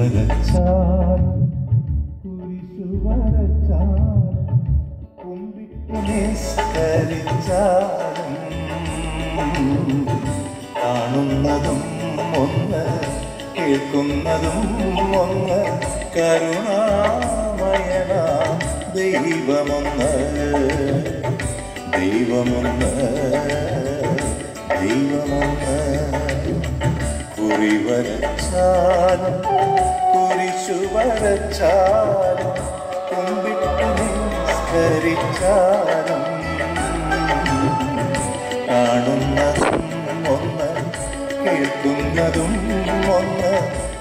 വരച്ചാൽ കുരിശു വരച്ചാൽ കുമ്പിട്ടു നിസ്കരിച്ചാലും കാണുന്നതും ഒന്ന് കേൾക്കുന്നതും ഒന്ന് കരുണാമയന ദൈവമൊന്ന് ദൈവമൊന്ന് ദൈവമൊന്ന് കുറി വരച്ചാലും കുരിശു വരച്ചാലും കുമ്പിട്ടു നിസ്കരിച്ചാലും കാണുന്നതും ഒന്ന് കേൾക്കുന്നതും ഒന്ന്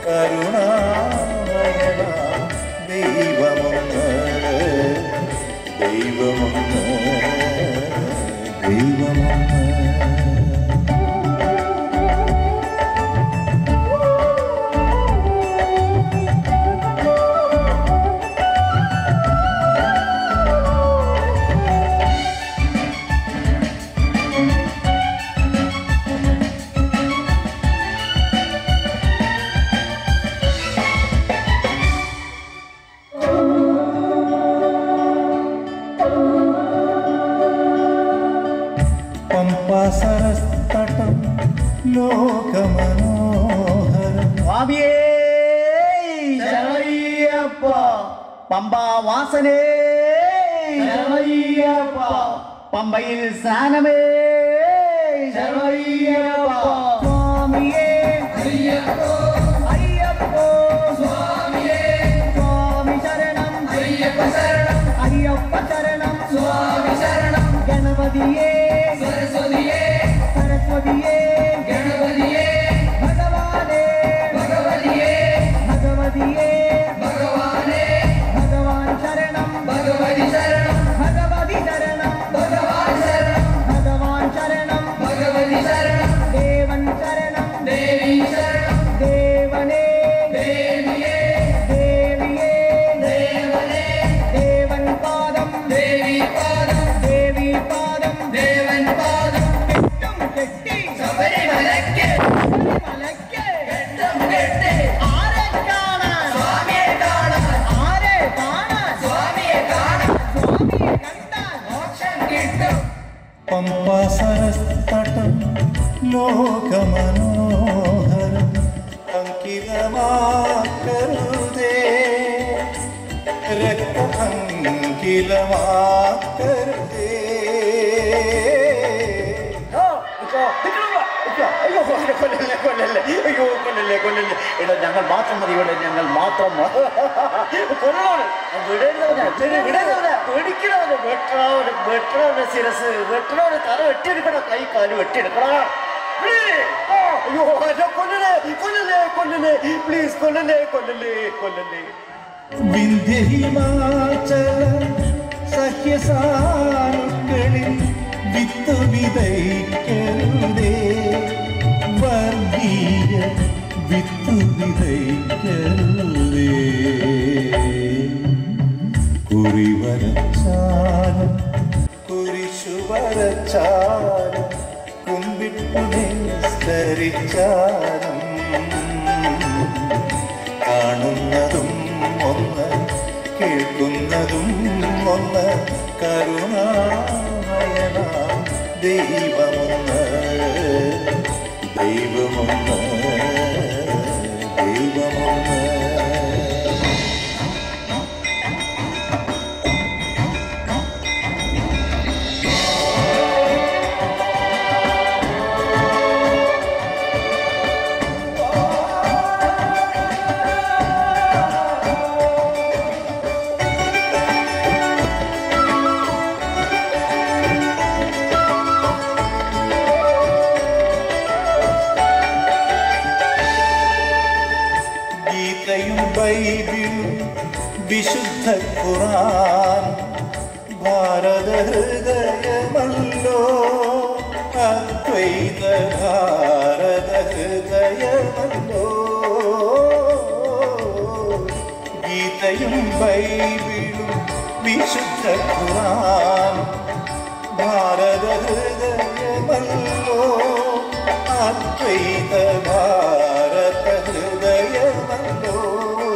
കരുണാമയന ദൈവമൊന്ന് ദൈവമൊന്ന് ദൈവമൊന്ന് പമ്പാസരസ്തടം ലോകമനോഹരം സ്വാമിയേ ശരണയ്യപ്പ പമ്പാവാസനേ ശരണയ്യപ്പ പമ്പയിൽ സ്നാനമേ ശരണയ്യപ്പ സ്വാമിയേ അയ്യപ്പോ സ്വാമിയേ സ്വാമി ശരണം അയ്യപ്പ ശരണം അയ്യപ്പ ശരണം സ്വാമി ശരണം ഗണപതിയേ സരസ്വതിയേ സരസ്വതിയേ ഗണപതിയേ ഭഗവാനേ ഭഗവതിയേ ഭഗവതിയേ ഭഗവാനേ ഭഗവാൻ ശരണം ഭഗവതി ശരണം ഭഗവതി ശരണം ഭഗവാൻ ശരണം ഭഗവാൻ ശരണം ഭഗവതി ശരണം ദേവൻ ശരണം ദേവി ശരണം ദേവനേ ദേവിയേ ദേവിയേ ദേവനേ ദേവൻ പാദം ദേവി പാദം ദേവി പാദം ദേവൻ പാദം കെട്ടും കെട്ടി ശബരിമലയ്ക്ക് ശബരിമലയ്ക്ക് കെട്ടും കെട്ടി ആരെ കാണാൻ സ്വാമിയെ കാണാൻ ആരെ കാണാൻ സ്വാമിയെ കാണാൻ സ്വാമിയെ കണ്ടാൽ മോക്ഷം കിട്ടും പമ്പാസരസ്തടം ലോകമനോഹരം അങ്കിലമാക്കരുതേ രക്തമങ്കിലമാക്കരുതേ അയ്യോ കൊല്ലല്ലേ കൊല്ലല്ലേ അയ്യോ കൊല്ലല്ലേ കൊല്ലല്ലേ എടാ ഞങ്ങൾ മാത്രം മതി ഇവിടെ ഞങ്ങൾ മാത്രം കൊല്ലണോട് വിടരുന്നവനെ വിടരുന്നവനെ പേടിക്കണവന് വെട്ടണവന് വെട്ടണവന്റെ ശിരസ് വെട്ടണവന് തല വെട്ടിയെടുക്കണ കൈ കാല് വെട്ടിയെടുക്കണ അയ്യോ എന്നെ കൊല്ലല്ലേ കൊല്ലല്ലേ കൊല്ലല്ലേ പ്ലീസ് കൊല്ലല്ലേ കൊല്ലല്ലേ കൊല്ലല്ലേ വിന്ധ്യഹിമാചല സഹ്യസാനുക്കളിൽ വിത്ത് വിതയ്ക്കരുതേ വർഗീയ വിത്ത് വിതയ്ക്കരുതേ കുറി വരച്ചാലും കുരിശു വരച്ചാലും കുമ്പിട്ടു നിസ്കരിച്ചാലും കാണുന്നതും ഒന്ന് കേൾക്കുന്നതും ഒന്ന് കരുണാമയന ദൈവമൊന്ന് ദൈവമൊന്ന് ദൈവമൊന്ന് ഗീതയും ബൈബിളും വിശുദ്ധ ഖുറാൻ ഭാരത ഹൃദയമല്ലോ അദ്വൈത ഭാരത ഹൃദയമല്ലോ ഗീതയും ബൈബിളും വിശുദ്ധ ഖുറാൻ ഭാരത ഹൃദയമല്ലോ അദ്വൈത ഭാരത ഹൃദയമല്ലോ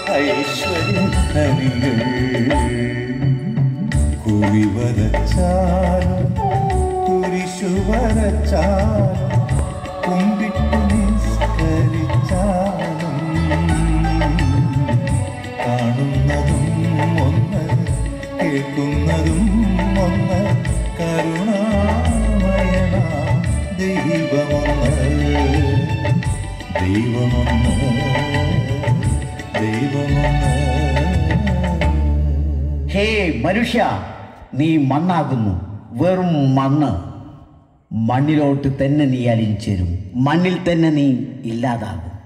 ഐശ്വര്യനികൾ കുഴി വരച്ചാലും കുരിശു വരച്ചാലും കുമ്പിട്ടു നിസ്കരിച്ചാലും കാണുന്നതും ഒന്ന് കേൾക്കുന്നതും ഒന്ന് കരുണാമയണ ദൈവമൊന്ന് ദൈവമൊന്ന് ദൈവമൊന്ന് ഹേ മനുഷ്യ നീ മണ്ണാകുന്നു വെറും മണ്ണ് മണ്ണിലോട്ട് തന്നെ നീ അലിഞ്ചേരും മണ്ണിൽ തന്നെ നീ ഇല്ലാതാകും